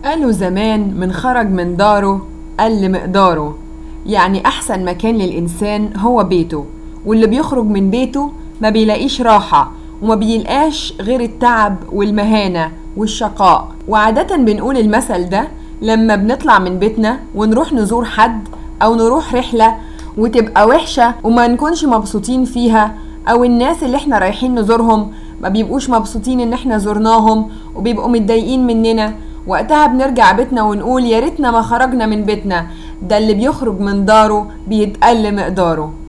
قالوا زمان من خرج من داره قل مقداره يعني أحسن مكان للإنسان هو بيته واللي بيخرج من بيته ما بيلاقيش راحة وما بيلقاش غير التعب والمهانة والشقاء وعادة بنقول المثل ده لما بنطلع من بيتنا ونروح نزور حد أو نروح رحلة وتبقى وحشة وما نكونش مبسوطين فيها أو الناس اللي احنا رايحين نزورهم ما بيبقوش مبسوطين ان احنا زرناهم وبيبقوا متضايقين مننا وقتها بنرجع بيتنا ونقول يا ريتنا ما خرجنا من بيتنا ده اللي بيخرج من داره بيتقل مقداره